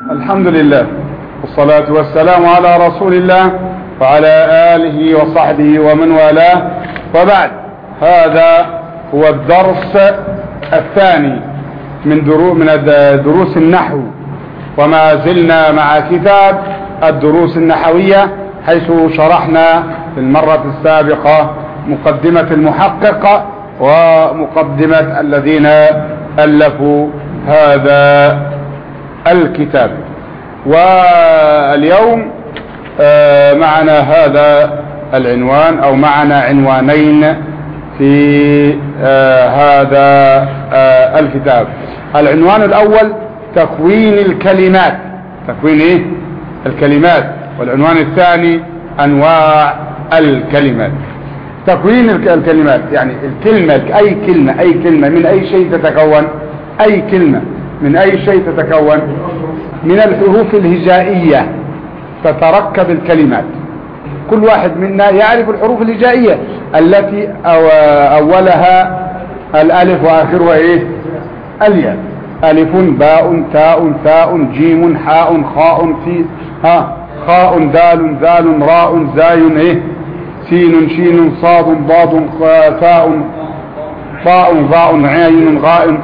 الحمد لله والصلاة والسلام على رسول الله وعلى آله وصحبه ومن والاه وبعد هذا هو الدرس الثاني من دروس من دروس النحو وما زلنا مع كتاب الدروس النحوية حيث شرحنا في المرة السابقة مقدمة المحقق ومقدمة الذين ألفوا هذا الكتاب واليوم معنا هذا العنوان او معنا عنوانين في هذا الكتاب العنوان الاول تكوين الكلمات تكوين ايه الكلمات والعنوان الثاني انواع الكلمات تكوين الكلمات يعني الكلمة اي كلمة اي كلمة من اي شيء تتكون اي كلمة من اي شيء تتكون من الحروف الهجائية تتركب الكلمات كل واحد منا يعرف الحروف الهجائية التي أو اولها الالف واخرها ايه الياء الف باء تاء ثاء جيم حاء خاء في ها خاء دال ذال راء زاي ايه سين شين صاد ضاد فاء طاء ضاء عين غاء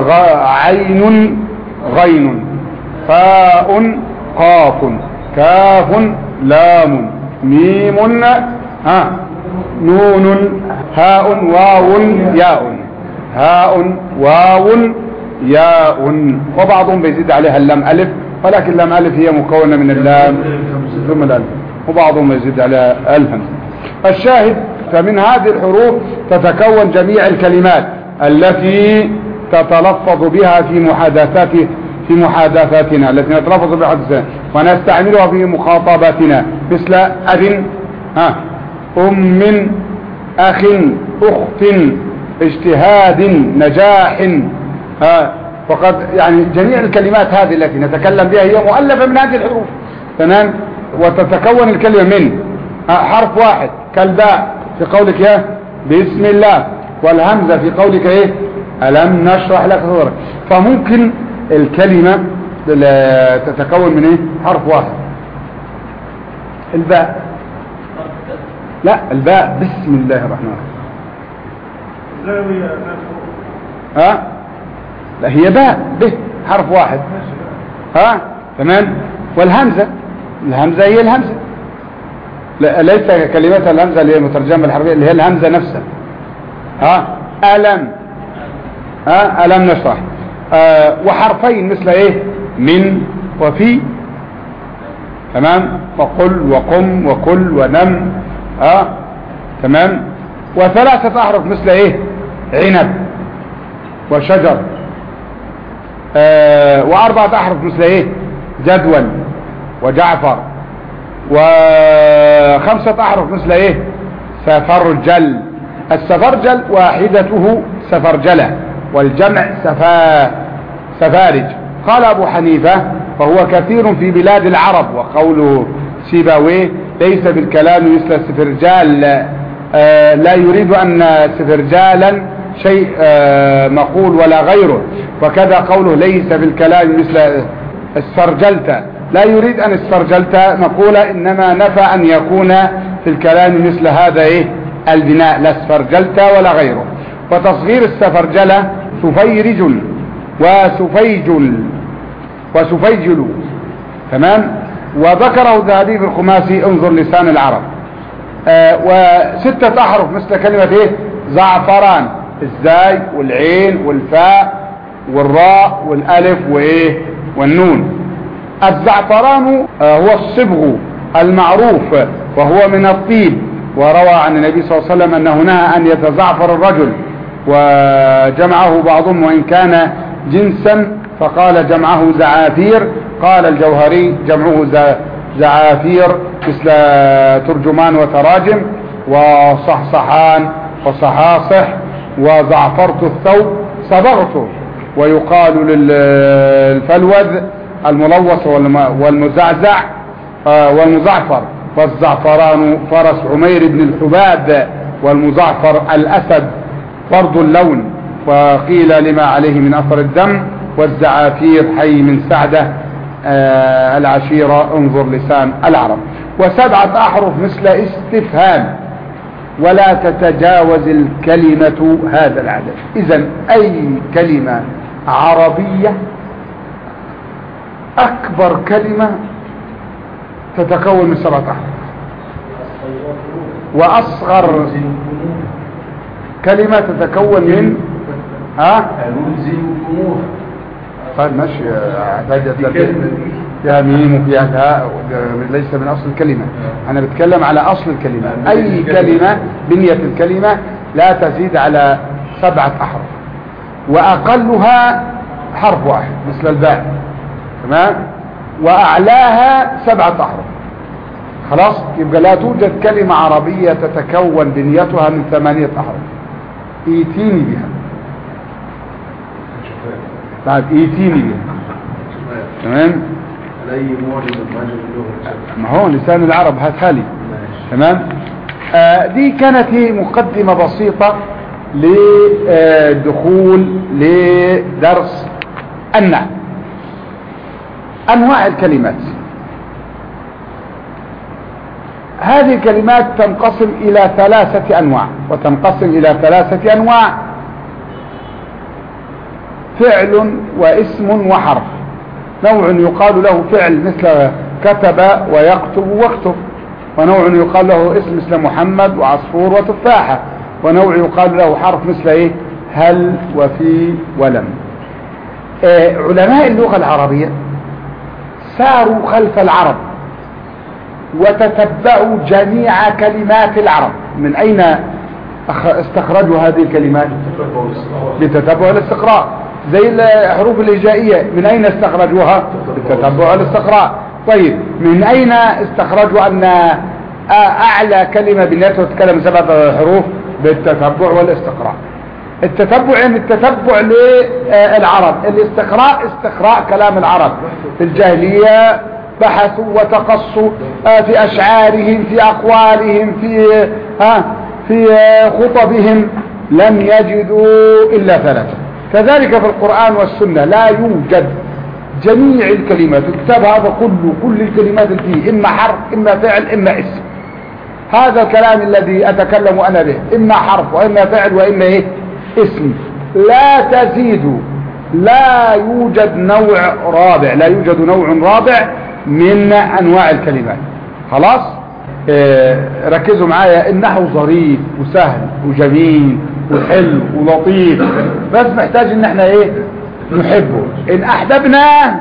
عين غين فاء قاف كاف لام ميم ها نون هاء واو ياء هاء واو ياء وبعضهم بيزيد عليها اللام ألف ولكن اللام ألف هي مكونة من اللام ثم الألف وبعضهم يزيد عليها الهمزة الشاهد فمن هذه الحروف تتكون جميع الكلمات التي تتلفظ بها في محادثاته في محادثاتنا التي نتلفظ بها ونستعملها في مخاطباتنا مثل أب ها أم أخ أخت اجتهاد نجاح ها فقد يعني جميع الكلمات هذه التي نتكلم بها هي مؤلفة من هذه الحروف تمام وتتكون الكلمة من حرف واحد كالباء في قولك يا بسم الله والهمزة في قولك ايه ألم نشرح لك صدرك فممكن الكلمة تتكون من ايه حرف واحد الباء لا الباء بسم الله الرحمن الرحيم ها لا هي باء به حرف واحد ها تمام والهمزة الهمزة هي الهمزة لا ليس كلمات الهمزة اللي هي مترجمة الحرفية اللي هي الهمزة نفسها ها ألم ها ألم نشرح آه وحرفين مثل ايه من وفي تمام وقل وقم وكل ونم ها تمام وثلاثة احرف مثل ايه عنب وشجر آه واربعة احرف مثل ايه جدول وجعفر وخمسة احرف مثل ايه سفرجل السفرجل واحدته سفرجلة والجمع سفا سفارج قال ابو حنيفة فهو كثير في بلاد العرب وقوله سيباويه ليس بالكلام مثل سفرجال آه لا يريد ان سفرجالا شيء آه مقول ولا غيره وكذا قوله ليس بالكلام مثل استرجلت لا يريد ان استرجلت مقولة انما نفى ان يكون في الكلام مثل هذا ايه البناء لا استرجلت ولا غيره وتصغير السفرجلة سفيرج وسفيجل وسفيجل تمام وذكره الذهبي في الخماسي انظر لسان العرب آه وستة احرف مثل كلمة ايه زعفران الزاي والعين والفاء والراء والالف وايه والنون الزعفران آه هو الصبغ المعروف وهو من الطيب وروى عن النبي صلى الله عليه وسلم انه نهى ان يتزعفر الرجل وجمعه بعضهم وان كان جنسا فقال جمعه زعافير قال الجوهري جمعه زعافير مثل ترجمان وتراجم وصحصحان وصحاصح وزعفرت الثوب صبغته ويقال للفلوذ الملوث والمزعزع والمزعفر والزعفران فرس عمير بن الحباب والمزعفر الأسد فرض اللون وقيل لما عليه من أثر الدم والزعافير حي من سعدة آه العشيرة انظر لسان العرب وسبعة أحرف مثل استفهام ولا تتجاوز الكلمة هذا العدد إذا أي كلمة عربية أكبر كلمة تتكون من سبعة أحرف وأصغر كلمة تتكون من ها طيب ماشي احتاج فيها ميم وفيها تاء ليس من اصل الكلمة انا بتكلم على اصل الكلمة اي كلمة بنية الكلمة لا تزيد على سبعة احرف واقلها حرف واحد مثل الباء تمام واعلاها سبعة احرف خلاص يبقى لا توجد كلمة عربية تتكون بنيتها من ثمانية احرف ايتيني بها بعد ايتيني بها تمام ما هو لسان العرب هاتها تمام آه دي كانت هي مقدمة بسيطة لدخول لدرس النحو انواع الكلمات هذه الكلمات تنقسم الى ثلاثة انواع وتنقسم الى ثلاثة انواع فعل واسم وحرف نوع يقال له فعل مثل كتب ويكتب واكتب ونوع يقال له اسم مثل محمد وعصفور وتفاحة ونوع يقال له حرف مثل ايه هل وفي ولم آه علماء اللغة العربية ساروا خلف العرب وتتبعوا جميع كلمات العرب من اين استخرجوا هذه الكلمات بتتبع الاستقراء زي الحروف الهجائية من اين استخرجوها بالتتبع الاستقراء طيب من اين استخرجوا ان اعلى كلمة بنيتها تتكلم سبعة حروف بالتتبع والاستقراء التتبع يعني التتبع للعرب الاستقراء استقراء كلام العرب في الجاهلية بحثوا وتقصوا في اشعارهم في اقوالهم في ها في خطبهم لم يجدوا الا ثلاثة كذلك في القرآن والسنة لا يوجد جميع الكلمات الكتاب هذا كله كل الكلمات اللي فيه إما حرف إما فعل إما اسم هذا الكلام الذي أتكلم أنا به إما حرف وإما فعل وإما إيه اسم لا تزيد لا يوجد نوع رابع لا يوجد نوع رابع من أنواع الكلمات خلاص اه ركزوا معايا النحو ظريف وسهل وجميل وحلو ولطيف بس محتاج ان احنا ايه نحبه ان احببناه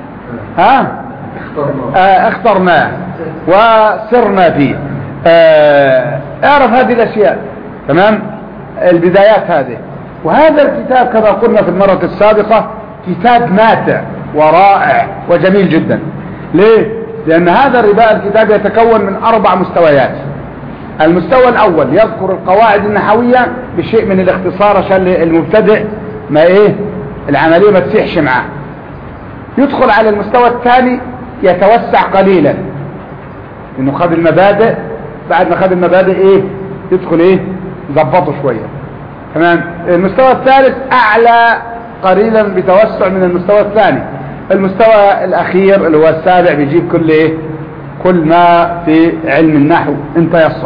ها اه اخترناه وسرنا فيه اه اعرف هذه الاشياء تمام البدايات هذه وهذا الكتاب كما قلنا في المرة السابقة كتاب ماتع ورائع وجميل جدا ليه لان هذا الرباء الكتاب يتكون من اربع مستويات المستوى الاول يذكر القواعد النحوية بشيء من الاختصار عشان المبتدئ ما ايه العملية ما تسيحش معاه يدخل على المستوى الثاني يتوسع قليلا انه خد المبادئ بعد ما خد المبادئ ايه يدخل ايه يظبطه شوية تمام المستوى الثالث اعلى قليلا بتوسع من المستوى الثاني المستوى الاخير اللي هو السابع بيجيب كل ايه كل ما في علم النحو انت يصر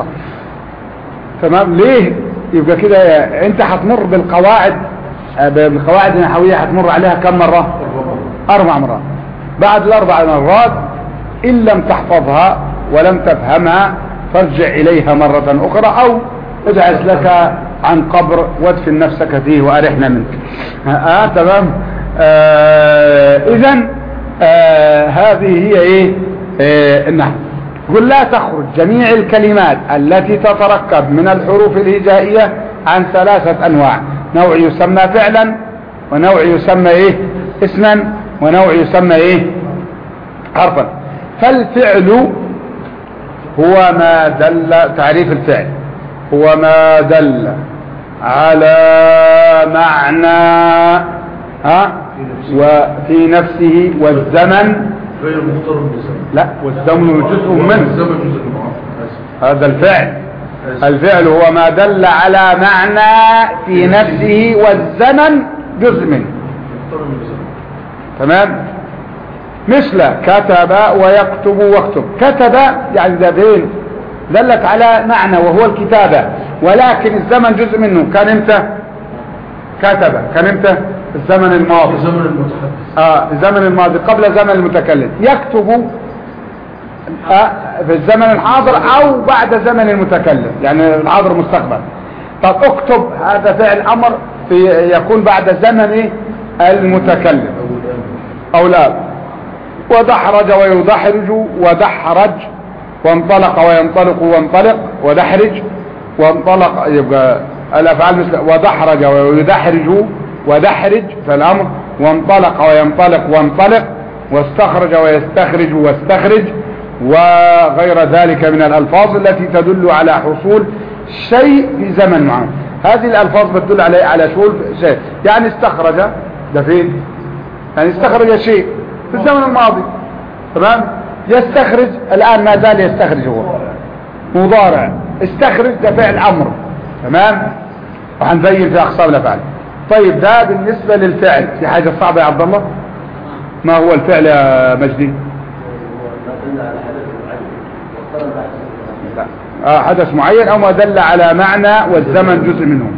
تمام ليه يبقى كده انت هتمر بالقواعد بالقواعد النحوية هتمر عليها كم مرة اربع مرات بعد الاربع مرات ان لم تحفظها ولم تفهمها فارجع اليها مرة اخرى او ابعث لك عن قبر وادفن نفسك فيه وارحنا منك اه تمام آه اذا آه هذه هي ايه آه النحو قل لا تخرج جميع الكلمات التي تتركب من الحروف الهجائية عن ثلاثة انواع نوع يسمى فعلا ونوع يسمى ايه اسما ونوع يسمى ايه حرفا فالفعل هو ما دل تعريف الفعل هو ما دل على معنى ها وفي نفسه والزمن غير مقترن بزمن لا والزمن جزء منه الزمن جزء معه هذا الفعل الفعل هو ما دل على معنى في نفسه والزمن جزء منه مقترن بزمن تمام مثل كتب ويكتب واكتب كتب يعني ده بين دلت على معنى وهو الكتابة ولكن الزمن جزء منه كان امتى كتب كان امتى الزمن الماضي زمن المتحدث آه الزمن الماضي قبل زمن المتكلم يكتب آه في الزمن الحاضر او بعد زمن المتكلم يعني الحاضر مستقبل طب اكتب هذا فعل امر في يكون بعد زمن المتكلم أو الآن او لا ودحرج ويدحرج ودحرج وانطلق وينطلق وانطلق ودحرج وانطلق يبقى الافعال مثل ودحرج ويدحرج ودحرج فالامر وانطلق وينطلق وانطلق واستخرج ويستخرج واستخرج وغير ذلك من الالفاظ التي تدل على حصول شيء في زمن معين هذه الالفاظ بتدل على على شغل شيء يعني استخرج ده فين يعني استخرج شيء في الزمن الماضي تمام يستخرج الآن ما زال يستخرج هو مضارع استخرج ده فعل أمر تمام وهنبين في أقسام الأفعال طيب ده بالنسبة للفعل في حاجة صعبة يا عبد الله ما هو الفعل يا مجدي لا. آه حدث معين أو ما دل على معنى والزمن جزء منه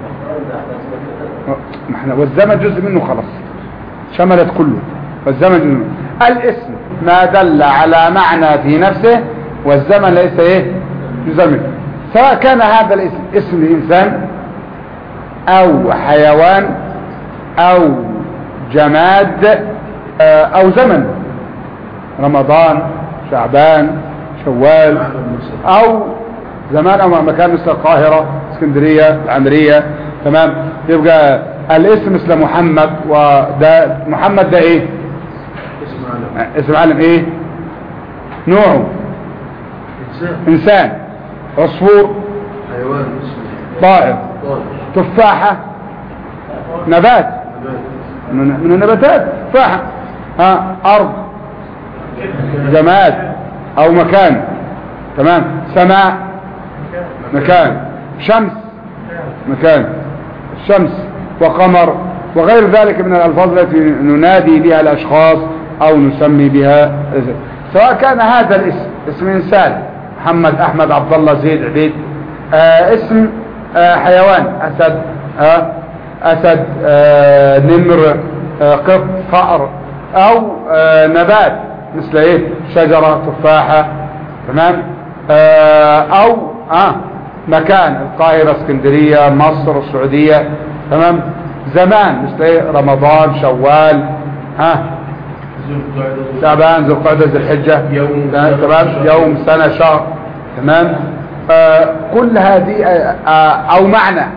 ما احنا والزمن جزء منه خلاص شملت كله والزمن جزء منه الاسم ما دل على معنى في نفسه والزمن ليس ايه جزء منه سواء كان هذا الاسم اسم لإنسان او حيوان او جماد آه، او زمن رمضان شعبان شوال او زمان او مكان مثل القاهرة اسكندرية العمرية تمام يبقى الاسم مثل محمد وده محمد ده ايه اسم عالم اسم عالم ايه نوعه إنسان انسان عصفور حيوان اسمه طائر طائر تفاحة نبات نبات من من النباتات تفاحة ها ارض جماد او مكان تمام سماء مكان شمس مكان الشمس وقمر وغير ذلك من الألفاظ التي ننادي بها الأشخاص أو نسمي بها سواء كان هذا الاسم اسم إنسان محمد أحمد عبد الله زيد عبيد آه اسم آه حيوان أسد آه أسد آه نمر آه قط فأر أو آه نبات مثل إيه شجرة تفاحة تمام آه أو آه مكان القاهرة اسكندرية مصر السعودية تمام زمان مثل ايه رمضان شوال ها ذو القعدة شعبان ذو القعدة ذو الحجة يوم تمام تمام؟ يوم سنة شهر تمام آه كل هذه آه آه او معنى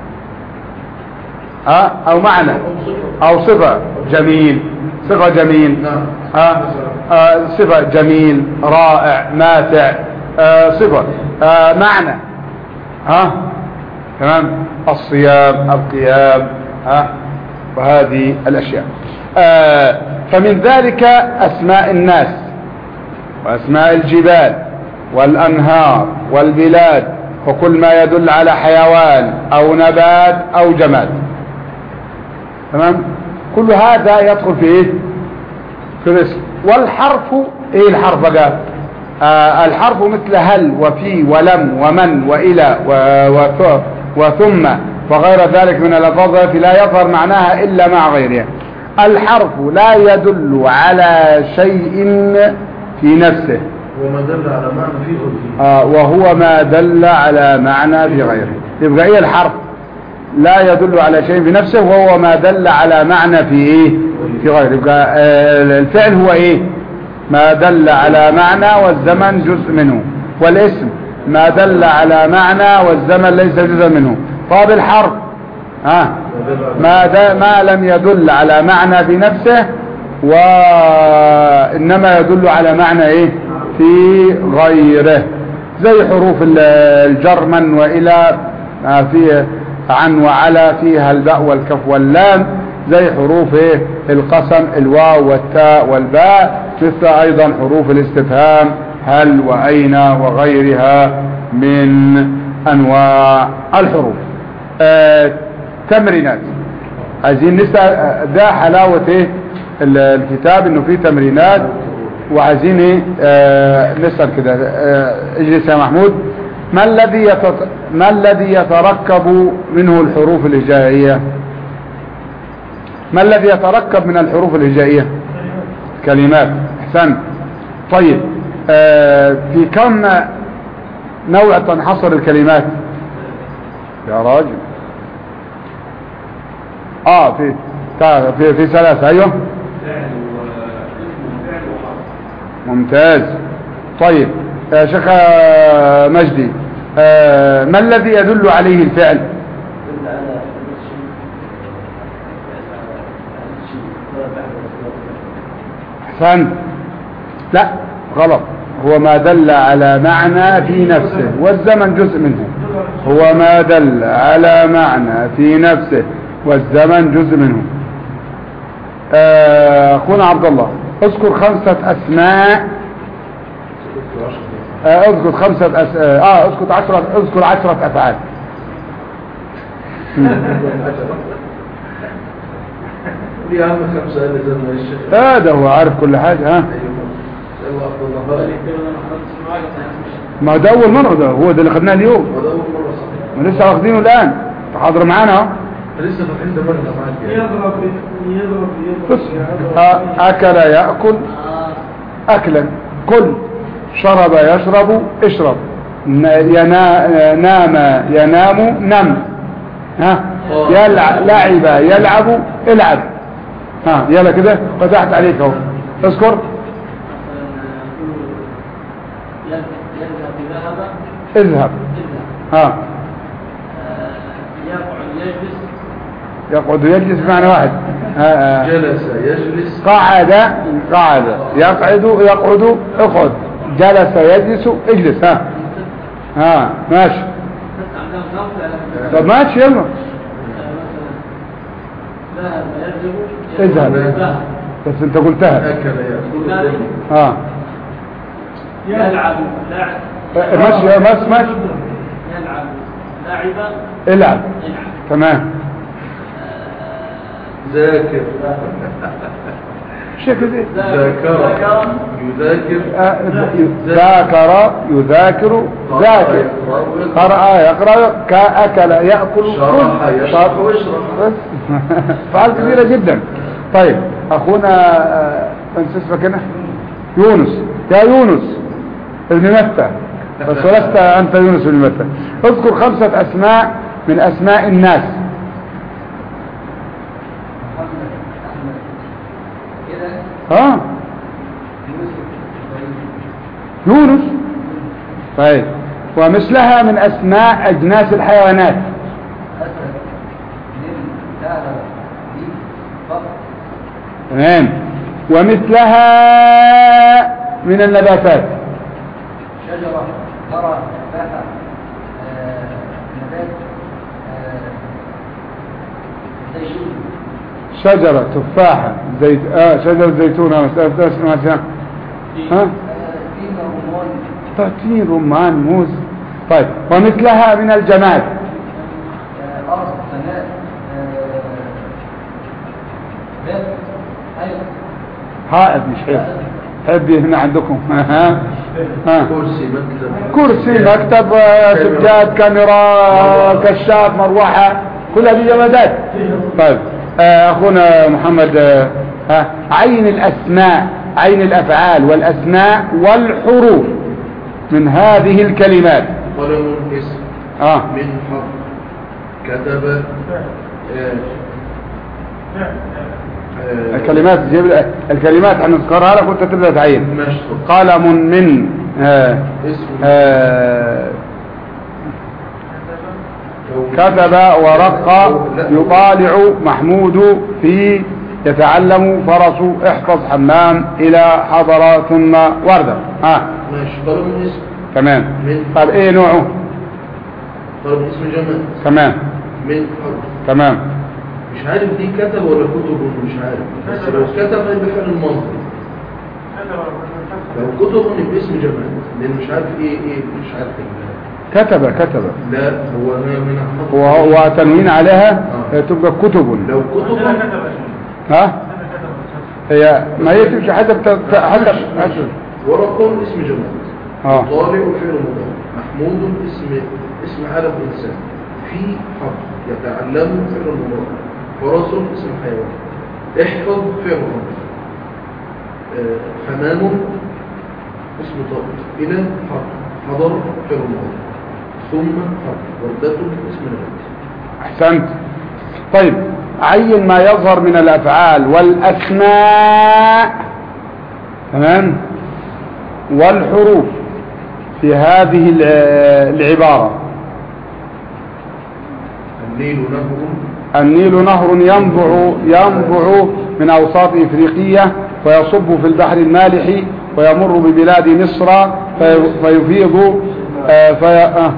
ها او معنى او صفة جميل صفة جميل نعم. ها آه صفة جميل رائع ماتع آه صفة آه معنى ها تمام الصيام القيام ها وهذه الاشياء آه فمن ذلك اسماء الناس واسماء الجبال والانهار والبلاد وكل ما يدل على حيوان او نبات او جماد تمام كل هذا يدخل في ايه في الاسم والحرف ايه الحرف بقى آه الحرف مثل هل وفي ولم ومن والى و- وث- وثم وغير ذلك من الالفاظ التي لا يظهر معناها الا مع غيرها الحرف لا يدل على شيء في نفسه وما دل على معنى فيه وفيه آه وهو ما دل على معنى في غيره يبقى ايه الحرف لا يدل على شيء في نفسه وهو ما دل على معنى في ايه في غيره يبقى آه الفعل هو ايه ما دل على معنى والزمن جزء منه والاسم ما دل على معنى والزمن ليس جزء منه طب الحرف ها ما, دا ما لم يدل على معنى في نفسه وإنما يدل على معنى إيه في غيره زي حروف ال- الجر من وإلى آه، في عن وعلى فيها الباء والكف واللام زي حروف إيه القسم الواو والتاء والباء مثل أيضا حروف الاستفهام هل وأين وغيرها من أنواع الحروف آه، تمرينات عايزين نسأل ده حلاوة ايه ال- الكتاب انه فيه تمرينات وعايزين ايه آه نسال كده آه اجلس يا محمود ما الذي يتط... ما الذي يتركب منه الحروف الهجائيه ما الذي يتركب من الحروف الهجائيه كلمات احسنت طيب آه في كم نوع تنحصر الكلمات يا راجل اه في تا- في في ثلاثة ايوه ممتاز طيب يا شيخ آه، مجدي آه، ما الذي يدل عليه الفعل احسنت لا غلط هو ما دل على معنى في نفسه والزمن جزء منه هو ما دل على معنى في نفسه والزمن جزء منه آه، اخونا عبد الله اذكر خمسة اسماء آه، اذكر خمسة أس... اه آه، اذكر عشرة اذكر عشرة افعال لي أهم خمسة اللي زي ما الشيخ هذا هو عارف كل حاجة ها أيوه يلا عبد الله ما ده اول مرة ده هو ده اللي خدناه اليوم وده أول مرة صحيح ما لسه واخدينه الان حاضر معانا اهو لسه فاكرين ده مرة معاك يعني. يضرب يضرب بص يضرب آه، اكل يأكل اكلا كل شرب يشرب اشرب ن- ينا... نام ينام نم ها يلع... لعب يلعب العب ها يلا كده فتحت عليك اهو اذكر يذهب اذهب يذهب ها يقعد يجلس يقعد يجلس بمعنى واحد ها ها. جلس يجلس قعد قعد يقعد يقعد اقعد جلس يجلس اجلس ها ها ماشي بس عندهم نوع طب ماشي يلا ذهب يذهب اذهب. ذهب بس انت قلتها أكل يأكل ذلك ها يلعب لعب ماشي ماشي ماشي يلعب لعب العب يلعب تمام ذاكر شيء كده ذاكر يذاكر آه، ذاكر يذاكر ذاكر قرأ يقرأ كأكل يأكل شرح كل. يشرح طب- ويشرح. بس فعال كبيرة جدا طيب أخونا آه، نسيت اسمك هنا يونس يا يونس ابن متى بس ولست أنت يونس ابن متى اذكر خمسة أسماء من أسماء الناس ها يونس طيب ومثلها من أسماء أجناس الحيوانات تمام ومثلها من النباتات شجرة ثرى تفاحة نبات زيتون شجرة تفاحة زيت آه شجرة زيتون آه، مثلا مثلا ها تين رمان تين رمان موز طيب ومثلها من الجماد أرض سماء باب حيض حائط مش حيط حبي هنا عندكم ها ها كرسي مكتب كرسي مكتب آه، سجاد كاميرا كشاف مروحة كل هذه جمادات طيب آه، اخونا محمد آه، ها عين الاسماء عين الافعال والاسماء والحروف من هذه الكلمات قلم اسم اه من حرف كتب آه، آه، الكلمات جيب الكلمات هنذكرها لك وانت تبدا تعين مشط قلم من آه اسم آه أو- كتب ورق لا. يطالع محمود في يتعلم فرس احفظ حمام الى حضر ثم ورده ها ماشي قلم اسم تمام من طب ايه نوعه قلم اسم جمال تمام من حرف تمام مش عارف دي كتب ولا كتب مش عارف بس لو كتب هيبقى فعل الماضي لو كتب يبقى اسم جمال لان مش عارف ايه ايه مش عارف إيه. كتب كتب لا هو هي من حرف وهو تنوين عليها آه. تبقى كتب لو كتب ها هي ما هي تمشي حسب ت- حسب حسب ورق اسم جماد اه طالع فعل مضارع محمود اسم اسم علم انسان في حرف يتعلم فعل مضارع فرس اسم حيوان احفظ فعل امر آه، حمام اسم طائر الى حرف حضر فعل مضارع ثم حرف وردة اسم نبات احسنت طيب عين ما يظهر من الافعال والاسماء تمام والحروف في هذه الع- العبارة النيل نهر النيل نهر ينبع ينبع من أوساط إفريقية ويصب في البحر المالح ويمر ببلاد مصر في- فيفيض آه، في آه.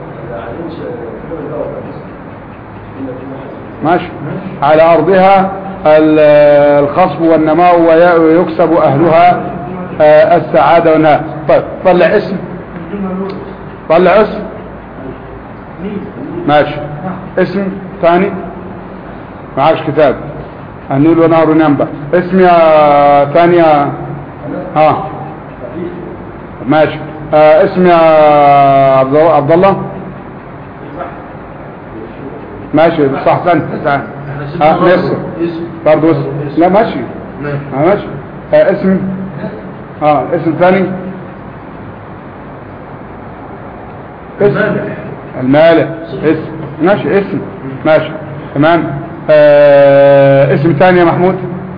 ماشي على أرضها ال- الخصب والنماء وي- ويكسب أهلها آه، السعادة والنهاء طيب طلع اسم طلع اسم ماشي اسم ثاني معاش كتاب النيل ونهر ينبع اسم يا ثانية ها ماشي آه اسم يا عبد الله- عبد الله ماشي صح ثاني ثاني احنا ها سيبنا نسر اسم برضه اسم لا ماشي نعم ها ماشي آه اسم اه اسم ثاني اسم المالح المالك اسم ماشي اسم ماشي تمام آه اسم ثاني يا محمود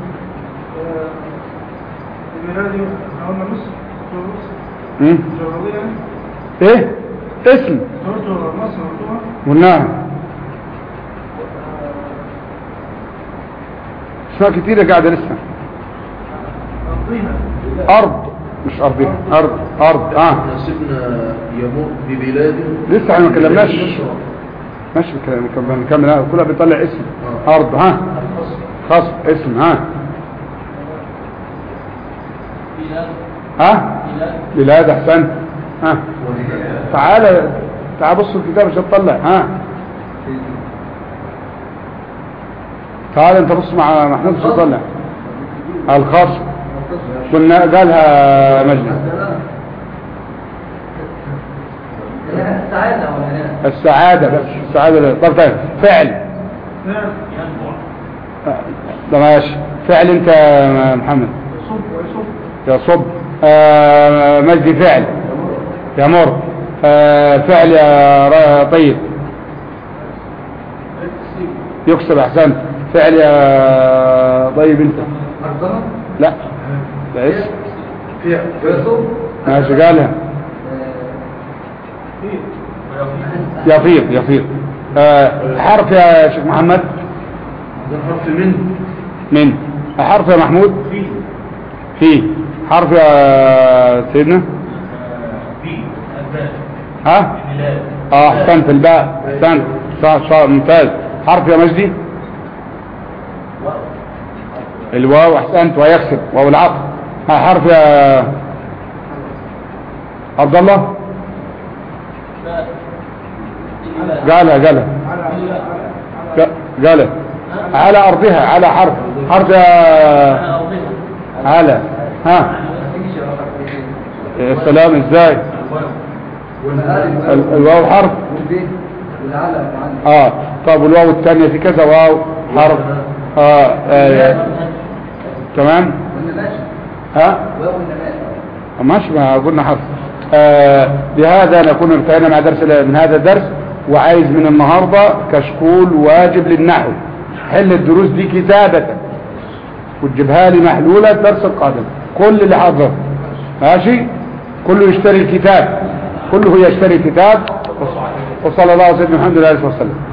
الميلادي قلنا مصر مصر مم؟ جغرافيا ايه اسم صورته مصر مفتوحة قلناها اسماء كتيرة قاعدة لسه أرضينا ارض مش ارضها ارض ارض اه احنا سيبنا يمر ببلاد لسه احنا ما كلمناش ماشي بنكمل- بنكمل نكمل آه، كلها بيطلع اسم ارض ها خاص اسم ها بلاد ها بلاد بلاد احسنت ها تعالى تعال بص الكتاب عشان تطلع ها تعال انت بص مع محمود عشان تطلع الخاص قلنا قالها مجدي السعادة والهناء السعادة بس السعادة لا. طب طيب فعل نعم ده ماشي فعل انت يا محمد يصب ويصب يصب آه مجدي فعل يمر آه فعل يا ر- طيب يكسب احسنت فعل يا طيب انت أرضها لا ده اسم فعل ويصب ماشي قالها يفيض يفيض آه حرف يا شيخ محمد ده حرف من من حرف يا محمود في في حرف يا سيدنا ها اه احسنت الباء احسنت صح صح ممتاز حرف يا مجدي الواو احسنت ويكسب واو العطف ها حرف يا عبد الله قالها قالها ق- قالها على ارضها على حرف حرف يا على ها يا سلام ازاي ال- الواو حرف والبيت والعلم وعلم اه طب والواو الثانية في كذا واو حرف اه, آه. تمام والنماشي ها والنماشي ماشي ما قلنا حرف آه بهذا نكون انتهينا مع درس من هذا الدرس وعايز من النهاردة كشكول واجب للنحو حل الدروس دي كتابة وتجيبها لي محلولة الدرس القادم كل اللي حاضر ماشي كله يشتري الكتاب كله يشتري الكتاب وصلى الله وسلم الحمد لله عليه وسلم